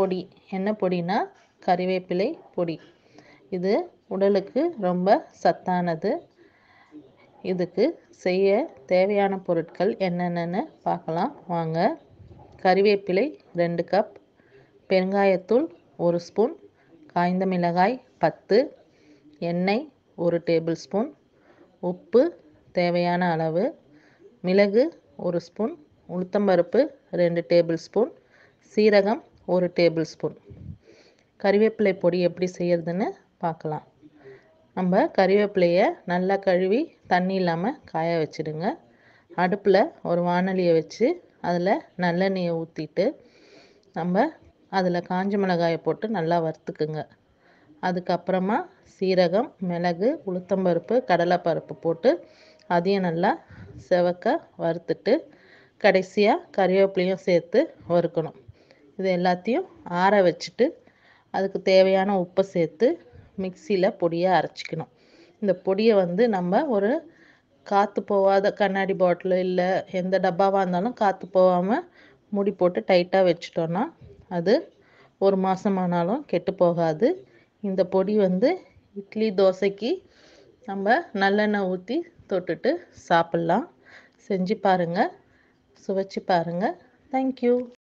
பொடி என்ன பொடினா கறிவேப்பிலை பொடி இது உடலுக்கு ரொம்ப சத்தானது இதுக்கு செய்ய தேவையான பொருட்கள் என்னென்னு பார்க்கலாம் வாங்க கறிவேப்பிலை ரெண்டு கப் பெருங்காயத்தூள் ஒரு ஸ்பூன் காய்ந்த மிளகாய் பத்து எண்ணெய் ஒரு டேபிள் ஸ்பூன் உப்பு தேவையான அளவு மிளகு ஒரு ஸ்பூன் உளுத்தம்பருப்பு ரெண்டு டேபிள் ஸ்பூன் சீரகம் ஒரு டேபிள் ஸ்பூன் கறிவேப்பிலை பொடி எப்படி செய்யறதுன்னு பார்க்கலாம் நம்ம கறிவேப்பிலையை நல்லா கழுவி தண்ணி இல்லாமல் காய வச்சுடுங்க அடுப்பில் ஒரு வானலியை வச்சு அதில் நல்லெண்ணெயை ஊற்றிட்டு நம்ம அதில் காஞ்ச மிளகாயை போட்டு நல்லா வறுத்துக்குங்க அதுக்கப்புறமா சீரகம் மிளகு உளுத்தம்பருப்பு கடலைப்பருப்பு போட்டு அதையும் நல்லா செவக்க வறுத்துட்டு கடைசியாக கறிவேப்பிலையும் சேர்த்து வறுக்கணும் இது எல்லாத்தையும் ஆற வச்சுட்டு அதுக்கு தேவையான உப்பை சேர்த்து மிக்சியில் பொடியை அரைச்சிக்கணும் இந்த பொடியை வந்து நம்ம ஒரு காற்று போகாத கண்ணாடி பாட்டில் இல்லை எந்த டப்பாவாக இருந்தாலும் காற்று போகாமல் மூடி போட்டு டைட்டாக வச்சிட்டோன்னா அது ஒரு மாதம் ஆனாலும் கெட்டு போகாது இந்த பொடி வந்து இட்லி தோசைக்கு நம்ம நல்லெண்ணெய் ஊற்றி தொட்டுட்டு சாப்பிட்லாம் செஞ்சு பாருங்கள் சுவைச்சு பாருங்கள் தேங்க்யூ